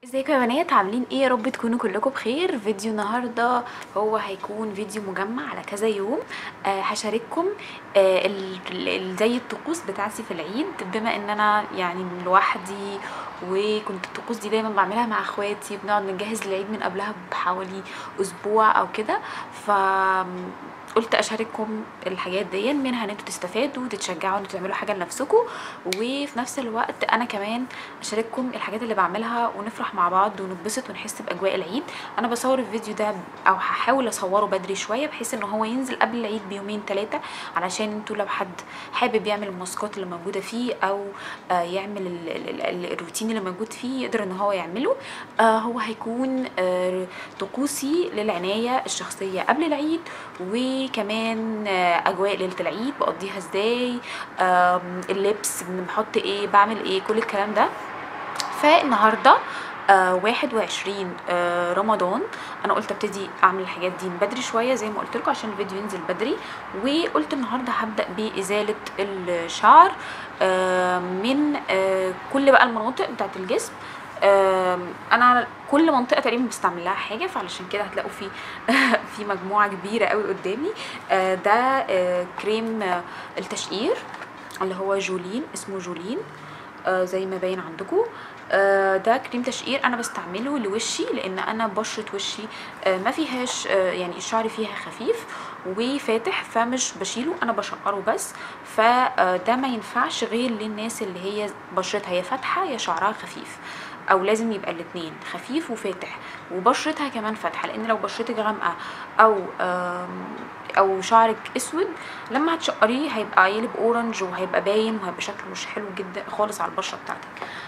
ازيكم يا بنات عاملين ايه يا رب تكونوا كلكم بخير فيديو النهارده هو هيكون فيديو مجمع على كذا يوم آه هشارككم آه ال- ال- زي الطقوس بتاعتي في العيد بما ان انا يعني لوحدي وكنت الطقوس دي دايما بعملها مع اخواتي بنقعد نجهز للعيد من قبلها بحوالي اسبوع او كده ف قلت اشارككم الحاجات دي منها ان انتوا تستفادوا وتتشجعوا ان انتوا تعملوا حاجه لنفسكم وفي نفس الوقت انا كمان اشارككم الحاجات اللي بعملها ونفرح مع بعض ونتبسط ونحس باجواء العيد انا بصور الفيديو ده او هحاول اصوره بدري شويه بحيث ان هو ينزل قبل العيد بيومين ثلاثه علشان انتوا لو حد حابب يعمل الماسكات اللي موجوده فيه او آه يعمل ال- ال- ال- الروتين اللي موجود فيه يقدر ان هو يعمله آه هو هيكون آه طقوسي للعنايه الشخصيه قبل العيد وكمان آه اجواء ليله العيد بقضيها ازاي آم، اللبس بنحط ايه بعمل ايه كل الكلام ده فالنهارده آه 21 آه رمضان انا قلت ابتدي اعمل الحاجات دي من بدري شويه زي ما قلت لكم عشان الفيديو ينزل بدري وقلت النهارده هبدا بازاله الشعر آه من آه كل بقى المناطق بتاعت الجسم آم، انا كل منطقه تقريبا بستعمل لها حاجه فعلشان كده هتلاقوا في في مجموعه كبيره قوي قدامي آه، ده آه، كريم آه، التشقير اللي هو جولين اسمه جولين آه، زي ما باين عندكم آه، ده كريم تشقير انا بستعمله لوشي لان انا بشره وشي آه، ما فيهاش آه، يعني الشعر فيها خفيف وفاتح فمش بشيله انا بشقره بس فده ما ينفعش غير للناس اللي هي بشرتها يا فاتحه يا شعرها خفيف او لازم يبقى الاتنين خفيف وفاتح وبشرتها كمان فاتحه لان لو بشرتك غامقه او آم، او شعرك اسود لما هتشقريه هيبقى يقلب اورنج وهيبقى باين وهيبقى شكله مش حلو جدا خالص على البشره بتاعتك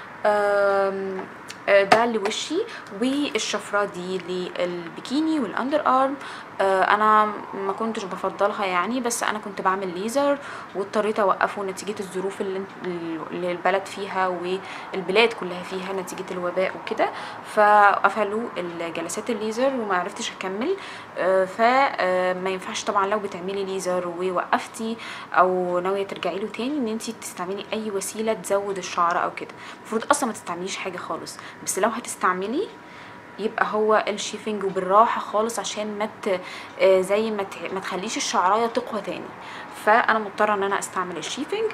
آم، آه، ده لوشي والشفرة دي للبيكيني والاندر ارم آه، انا ما كنتش بفضلها يعني بس انا كنت بعمل ليزر واضطريت اوقفه نتيجة الظروف اللي اللي البلد فيها والبلاد كلها فيها نتيجة الوباء وكده فقفلوا الجلسات الليزر وما عرفتش اكمل فما ينفعش طبعا لو بتعملي ليزر ووقفتي او ناويه ترجعي له تاني ان انت تستعملي اي وسيله تزود الشعر او كده المفروض اصلا ما تستعمليش حاجه خالص بس لو هتستعملي يبقى هو الشيفنج وبالراحه خالص عشان ما ت- آه، زي ما ت- ما تخليش الشعرايه تقوى تاني فانا مضطره ان انا استعمل الشيفنج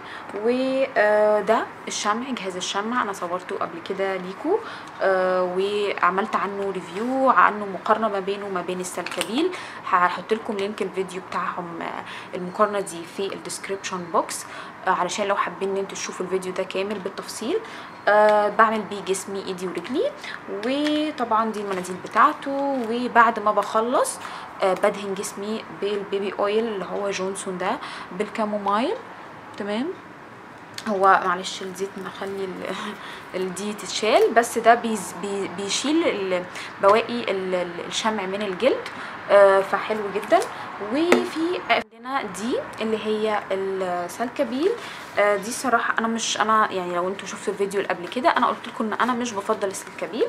وده الشمع جهاز الشمع انا صورته قبل كده ليكو آه، وعملت عنه ريفيو عنه مقارنه ما بينه وما بين السلكبيل هحط لكم لينك الفيديو بتاعهم آه، المقارنه دي في الديسكريبشن بوكس آه، علشان لو حابين ان انتوا تشوفوا الفيديو ده كامل بالتفصيل أه بعمل بيه جسمي ايدي ورجلي وطبعا دي المناديل بتاعته وبعد ما بخلص أه بدهن جسمي بالبيبي اويل اللي هو جونسون ده بالكامومايل تمام هو معلش الزيت مخلي ال- ال- دي تتشال بس ده بيز بي بيشيل ال- بواقي ال- ال- الشمع من الجلد آه، فحلو جدا وفي عندنا دي اللي هي السلكبيل آه، دي صراحة انا مش انا يعني لو انتوا شفتوا الفيديو اللي قبل كده انا قلت لكم ان انا مش بفضل السلكبيل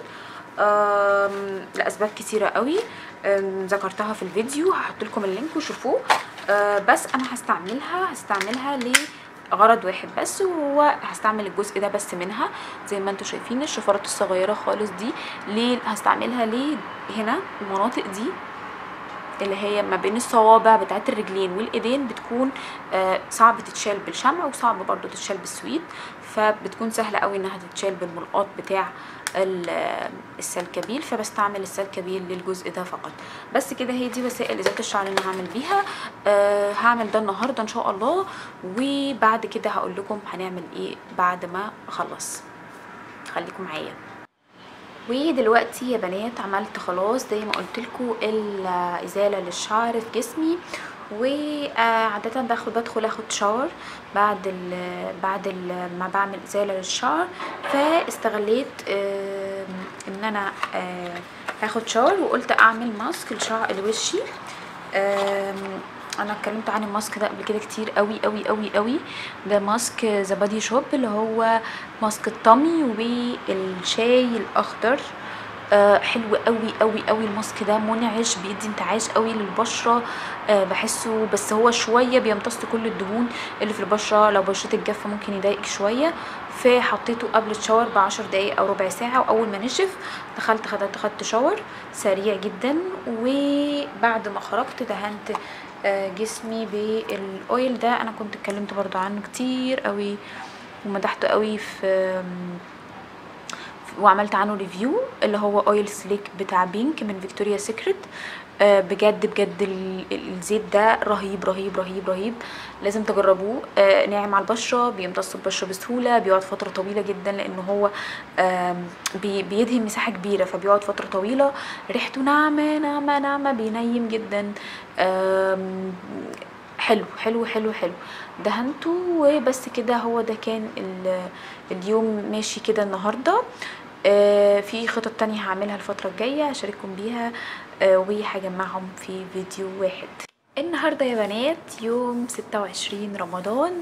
آم، لاسباب كتيره قوي آم، ذكرتها في الفيديو هحط لكم اللينك وشوفوه آه، بس انا هستعملها هستعملها ل غرض واحد بس وهو هستعمل الجزء ده بس منها زي ما انتم شايفين الشفرات الصغيره خالص دي ليه هستعملها ليه هنا المناطق دي اللي هي ما بين الصوابع بتاعت الرجلين والايدين بتكون آه، صعب تتشال بالشمع وصعب برضو تتشال بالسويد فبتكون سهله قوي انها تتشال بالملقاط بتاع ال- آه، السلكبيل فبستعمل السلكبيل للجزء ده فقط بس كده هي دي وسائل ازاله الشعر اللي انا هعمل بيها أه هعمل ده النهارده ان شاء الله وبعد كده هقول لكم هنعمل ايه بعد ما اخلص خليكم معايا ودلوقتي يا بنات عملت خلاص زي ما قلت لكم الازاله للشعر في جسمي وعادة باخد بدخل اخد شاور بعد ال بعد ال ما بعمل ازاله للشعر فاستغليت آم، ان انا آه، هاخد شاور وقلت اعمل ماسك لشعر لوشي آم، انا اتكلمت عن الماسك ده قبل كده كتير قوي قوي قوي قوي ده ماسك ذا بادي شوب اللي هو ماسك الطمي والشاي الاخضر آه حلو قوي قوي قوي الماسك ده منعش بيدي انتعاش قوي للبشره آه بحسه بس هو شويه بيمتص كل الدهون اللي في البشره لو بشرتك جافه ممكن يضايقك شويه فحطيته قبل الشاور بعشر دقايق او ربع ساعه واول ما نشف دخلت خدت خدت شاور سريع جدا وبعد ما خرجت دهنت آه، جسمي بالاويل ده انا كنت اتكلمت برضو عنه كتير قوي ومدحته قوي في وعملت عنه ريفيو اللي هو اويل سليك بتاع بينك من فيكتوريا سيكريت آه، بجد بجد ال- ال- الزيت ده رهيب رهيب رهيب رهيب لازم تجربوه آه، ناعم على البشره بيمتص البشره بسهوله بيقعد فتره طويله جدا لان هو آم، بي- بيدهن مساحه كبيره فبيقعد فتره طويله ريحته ناعمه ناعمه ناعمه بينيم جدا آم، حلو حلو حلو حلو دهنته وبس كده هو ده كان ال- اليوم ماشي كده النهارده آه، في خطط تانية هعملها الفترة الجاية هشارككم بيها آه، وهجمعهم في فيديو واحد النهاردة يا بنات يوم 26 رمضان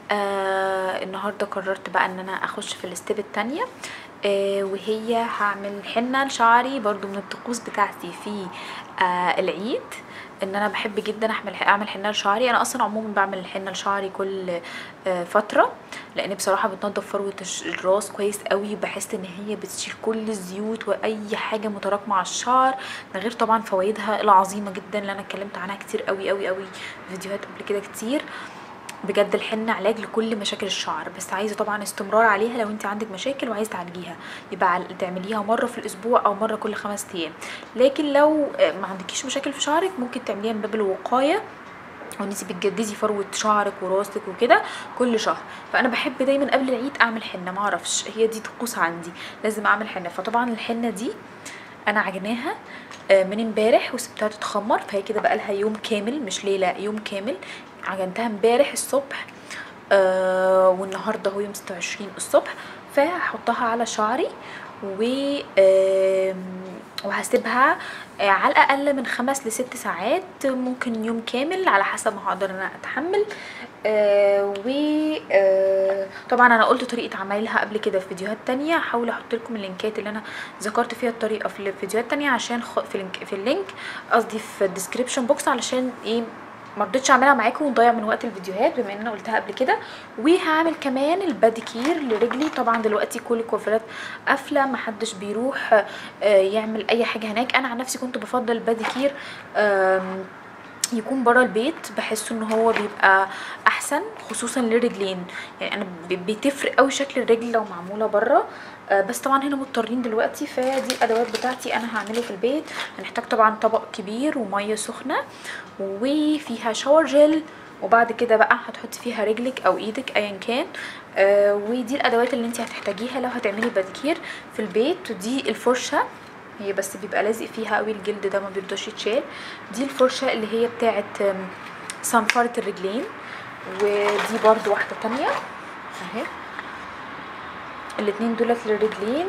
آه النهاردة قررت بقى ان انا اخش في الستيب التانية آه وهي هعمل حنة لشعري برضو من الطقوس بتاعتي في آه العيد ان انا بحب جدا اعمل اعمل حنه لشعري انا اصلا عموما بعمل الحنه لشعري كل آه، فتره لان بصراحه بتنضف فروه الش- الراس كويس قوي بحس ان هي بتشيل كل الزيوت واي حاجه متراكمه على الشعر ده غير طبعا فوائدها العظيمه جدا اللي انا اتكلمت عنها كتير قوي قوي قوي في فيديوهات قبل كده كتير بجد الحنة علاج لكل مشاكل الشعر بس عايزة طبعا استمرار عليها لو انت عندك مشاكل وعايزة تعالجيها يبقى عل- تعمليها مرة في الاسبوع او مرة كل خمس ايام لكن لو آه، ما عندكيش مشاكل في شعرك ممكن تعمليها من باب الوقاية وان انت بتجددي فروه شعرك وراسك وكده كل شهر فانا بحب دايما قبل العيد اعمل حنه ما اعرفش هي دي طقوس عندي لازم اعمل حنه فطبعا الحنه دي انا عجناها آه، من امبارح وسبتها تتخمر فهي كده بقى لها يوم كامل مش ليله يوم كامل عجنتها امبارح الصبح آه والنهارده هو يوم 26 الصبح فهحطها على شعري و آم، وهسيبها آه، على الاقل من خمس لست ساعات ممكن يوم كامل على حسب ما هقدر انا اتحمل آه و آه طبعا انا قلت طريقه عملها قبل كده في فيديوهات تانية هحاول احط لكم اللينكات اللي انا ذكرت فيها الطريقه في الفيديوهات تانية عشان خ... في اللينك في اللينك قصدي في الديسكريبشن بوكس علشان ايه ما رضيتش اعملها معاكم ونضيع من وقت الفيديوهات بما ان انا قلتها قبل كده وهعمل كمان الباديكير لرجلي طبعا دلوقتي كل الكوافيرات قافله محدش بيروح آه، يعمل اي حاجه هناك انا عن نفسي كنت بفضل الباديكير آم، يكون بره البيت بحس ان هو بيبقى احسن خصوصا للرجلين يعني انا ب- بتفرق قوي شكل الرجل لو معموله بره آه، بس طبعا هنا مضطرين دلوقتي فدي الادوات بتاعتي انا هعمله في البيت هنحتاج طبعا طبق كبير وميه سخنه وفيها شاور جل وبعد كده بقى هتحطي فيها رجلك او ايدك ايا كان آه ودي الادوات اللي انت هتحتاجيها لو هتعملي باديكير في البيت ودي الفرشه هي بس بيبقى لازق فيها قوي الجلد ده ما بيرضاش يتشال دي الفرشه اللي هي بتاعت آم، صنفره الرجلين ودي برضو واحده تانية اهي الاتنين دولت للرجلين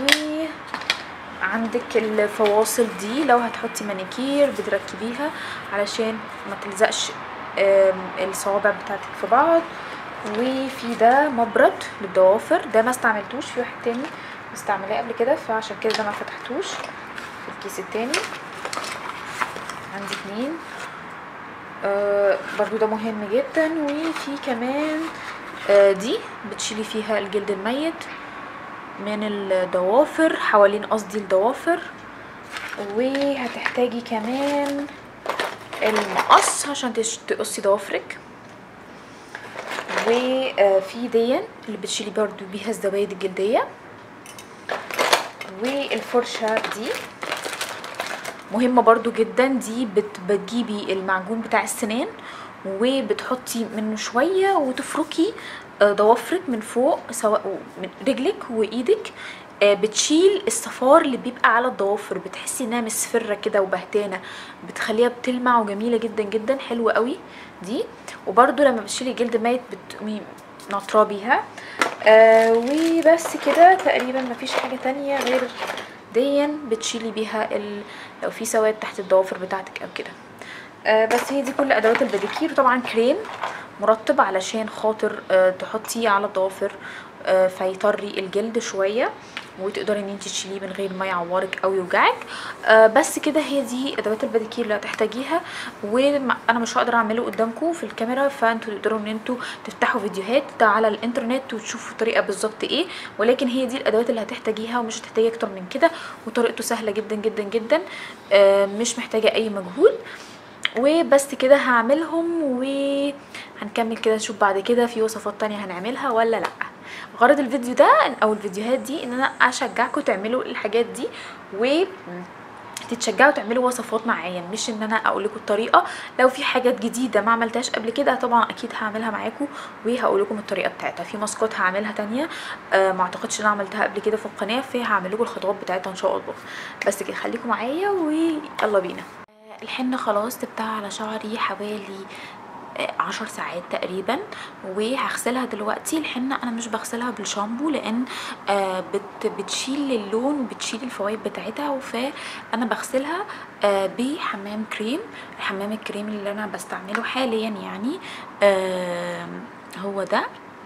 وعندك الفواصل دي لو هتحطي مانيكير بتركبيها علشان ما تلزقش آم، الصوابع بتاعتك في بعض وفي ده مبرد للضوافر ده ما استعملتوش في واحد تاني مستعملاه قبل كده فعشان كده ده ما فتحتوش في الكيس التاني عندي اتنين آه برضو ده مهم جدا وفي كمان آه دي بتشيلي فيها الجلد الميت من الضوافر حوالين قصدي الضوافر وهتحتاجي كمان المقص عشان تش- تقصي ضوافرك وفي دي اللي بتشيلي برضو بيها الزوايد الجلدية والفرشة دي مهمة برضو جدا دي بت بتجيبي المعجون بتاع السنان وبتحطي منه شوية وتفركي آه، ضوافرك من فوق سواء من رجلك وايدك آه، بتشيل الصفار اللي بيبقى على الضوافر بتحسي انها مصفرة كده وبهتانة بتخليها بتلمع وجميلة جدا جدا حلوة قوي دي وبرضو لما بتشيلي جلد ميت بتقومي ناطراه بيها آه وبس كده تقريبا مفيش حاجة تانية غير ديا بتشيلي بيها ال... لو في سواد تحت الضوافر بتاعتك او كده آه بس هي دي كل ادوات الباديكير وطبعا كريم مرطب علشان خاطر آه تحطيه على الضوافر آه فيطري الجلد شويه وتقدري ان انت تشيليه من غير ما يعورك او يوجعك آه بس كده هي دي ادوات الباديكير اللي هتحتاجيها وانا مش هقدر اعمله قدامكم في الكاميرا فانتوا تقدروا ان انتوا تفتحوا فيديوهات على الانترنت وتشوفوا الطريقه بالظبط ايه ولكن هي دي الادوات اللي هتحتاجيها ومش هتحتاجي اكتر من كده وطريقته سهله جدا جدا جدا آه مش محتاجه اي مجهود وبس كده هعملهم وهنكمل كده نشوف بعد كده في وصفات تانية هنعملها ولا لا غرض الفيديو ده او الفيديوهات دي ان انا اشجعكم تعملوا الحاجات دي و تتشجعوا تعملوا وصفات معايا مش ان انا اقول لكم الطريقه لو في حاجات جديده ما عملتهاش قبل كده طبعا اكيد هعملها معاكم وهقول لكم الطريقه بتاعتها في ماسكات هعملها تانية آه ما اعتقدش ان انا عملتها قبل كده في القناه فهعمل لكم الخطوات بتاعتها ان شاء الله بس كده خليكم معايا ويلا بينا الحنه خلاص سبتها على شعري حوالي عشر ساعات تقريبا وهغسلها دلوقتي الحنة انا مش بغسلها بالشامبو لان آه بت بتشيل اللون وبتشيل الفوائد بتاعتها فانا بغسلها آه بحمام كريم الحمام الكريم اللي انا بستعمله حاليا يعني آه هو ده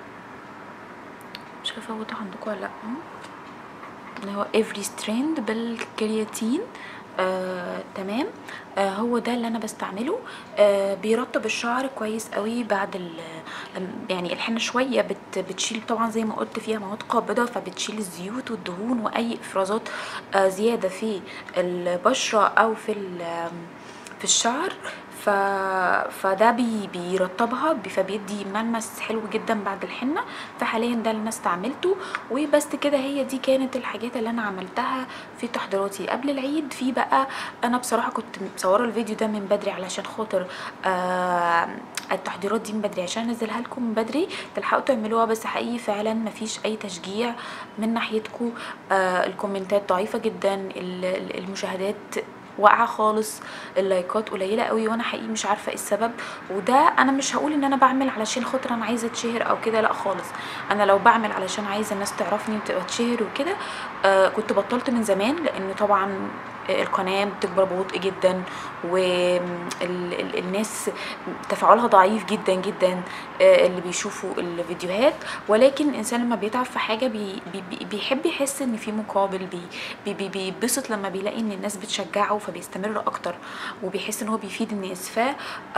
مش عارفه واضح عندكم ولا لا اللي هو افري ستريند بالكرياتين آه، تمام آه، هو ده اللي انا بستعمله آه، بيرطب الشعر كويس قوي بعد ال يعني الحنه شويه بت بتشيل طبعا زي ما قلت فيها مواد قابضه فبتشيل الزيوت والدهون واي افرازات آه، زياده في البشره او في في الشعر ف... فده بي... بيرطبها بي... فبيدي ملمس حلو جدا بعد الحنه فحاليا ده اللي انا استعملته وبس كده هي دي كانت الحاجات اللي انا عملتها في تحضيراتي قبل العيد في بقى انا بصراحه كنت مصوره الفيديو ده من بدري علشان خاطر آه التحضيرات دي من بدري عشان انزلها لكم من بدري تلحقوا تعملوها بس حقيقي فعلا مفيش اي تشجيع من ناحيتكم آه الكومنتات ضعيفه جدا المشاهدات واقعه خالص اللايكات قليله قوي وانا حقيقي مش عارفه ايه السبب وده انا مش هقول ان انا بعمل علشان خاطر انا عايزه اتشهر او كده لا خالص انا لو بعمل علشان عايزه الناس تعرفني وتبقى تشهر وكده آه كنت بطلت من زمان لان طبعا القناه بتكبر ببطء جدا والناس تفاعلها ضعيف جدا جدا اللي بيشوفوا الفيديوهات ولكن الانسان لما بيتعب في حاجه بي بي بيحب يحس ان في مقابل بي بي بيبسط لما بيلاقي ان الناس بتشجعه فبيستمر اكتر وبيحس ان هو بيفيد الناس ف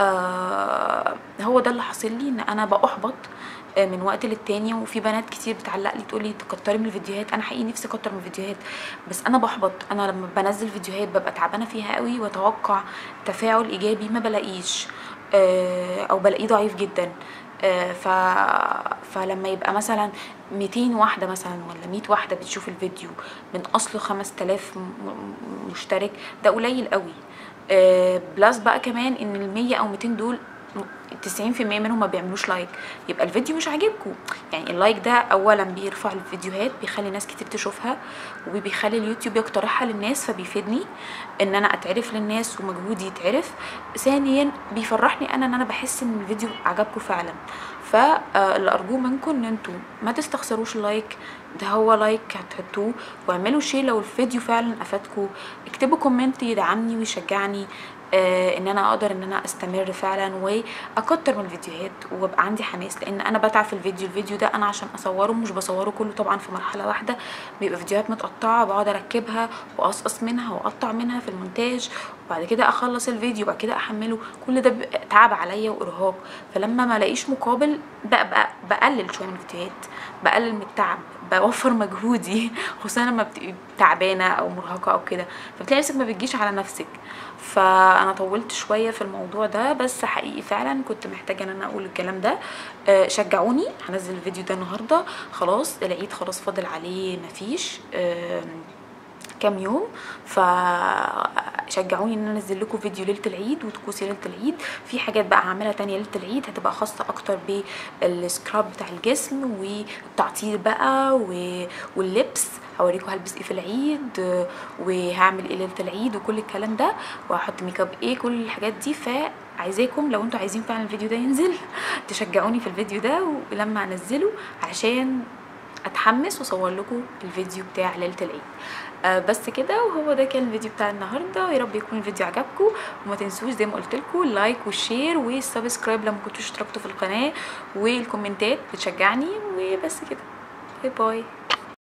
هو ده اللي حاصل لي ان انا باحبط من وقت للتاني وفي بنات كتير بتعلق لي تقول لي تكتري من الفيديوهات انا حقيقي نفسي اكتر من الفيديوهات بس انا بحبط انا لما بنزل فيديوهات ببقى تعبانه فيها قوي واتوقع تفاعل ايجابي ما بلاقيش او بلاقيه ضعيف جدا ف... فلما يبقى مثلا 200 واحدة مثلا ولا 100 واحدة بتشوف الفيديو من أصله 5000 مشترك ده قليل قوي بلس بقى كمان ان ال 100 او 200 دول 90% منهم ما بيعملوش لايك يبقى الفيديو مش عاجبكم يعني اللايك ده اولا بيرفع الفيديوهات بيخلي ناس كتير تشوفها وبيخلي اليوتيوب يقترحها للناس فبيفيدني ان انا اتعرف للناس ومجهودي يتعرف ثانيا بيفرحني انا ان انا بحس ان الفيديو عجبكم فعلا فاللي ارجوه منكم ان انتوا ما تستخسروش اللايك ده هو لايك هتحطوه واعملوا شير لو الفيديو فعلا افادكم اكتبوا كومنت يدعمني ويشجعني آه ان انا اقدر ان انا استمر فعلا واكتر من الفيديوهات وابقى عندي حماس لان انا بتعب في الفيديو الفيديو ده انا عشان اصوره مش بصوره كله طبعا في مرحله واحده بيبقى فيديوهات متقطعه بقعد اركبها واقصقص منها واقطع منها في المونتاج وبعد كده اخلص الفيديو وبعد كده احمله كل ده تعب عليا وارهاق فلما ما الاقيش مقابل بقى بقلل شويه من الفيديوهات بقلل من التعب بوفر مجهودي خصوصا لما بتبقي تعبانه او مرهقه او كده فبتلاقي نفسك ما بتجيش على نفسك فانا طولت شويه في الموضوع ده بس حقيقي فعلا كنت محتاجه ان انا اقول الكلام ده أه شجعوني هنزل الفيديو ده النهارده خلاص العيد خلاص فاضل عليه مفيش أه كام يوم فشجعوني ان انا انزل لكم فيديو ليله العيد وطقوس ليله العيد في حاجات بقى هعملها تانية ليله العيد هتبقى خاصه اكتر بالسكراب بتاع الجسم والتعطير بقى واللبس هوريكم هلبس ايه في العيد وهعمل ايه ليله العيد وكل الكلام ده وهحط ميك اب ايه كل الحاجات دي ف عايزاكم لو انتوا عايزين فعلا الفيديو ده ينزل تشجعوني في الفيديو ده ولما انزله عشان اتحمس واصور لكم الفيديو بتاع ليله العيد آه بس كده وهو ده كان الفيديو بتاع النهارده ويا رب يكون الفيديو عجبكم وما تنسوش زي ما قلت لكم اللايك والشير والسبسكرايب لما كنتوش اشتركتوا في القناه والكومنتات بتشجعني وبس كده باي باي